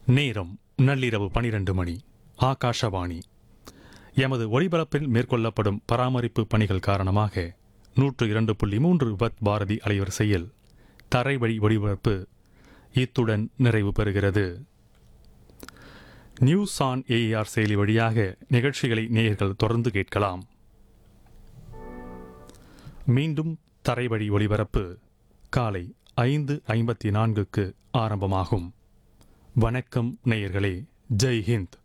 நேரம் நள்ளிரவு பனிரெண்டு மணி ஆகாஷவாணி எமது ஒளிபரப்பில் மேற்கொள்ளப்படும் பராமரிப்பு பணிகள் காரணமாக நூற்று இரண்டு புள்ளி மூன்று விபத் பாரதி அலைவரிசையில் தரைவழி ஒளிபரப்பு இத்துடன் நிறைவு பெறுகிறது நியூஸ் ஆன் ஏஆர் செயலி வழியாக நிகழ்ச்சிகளை நேயர்கள் தொடர்ந்து கேட்கலாம் மீண்டும் தரைவழி ஒளிபரப்பு காலை ஐந்து ஐம்பத்தி நான்குக்கு ஆரம்பமாகும் வணக்கம் நேயர்களே ஜெய் ஹிந்த்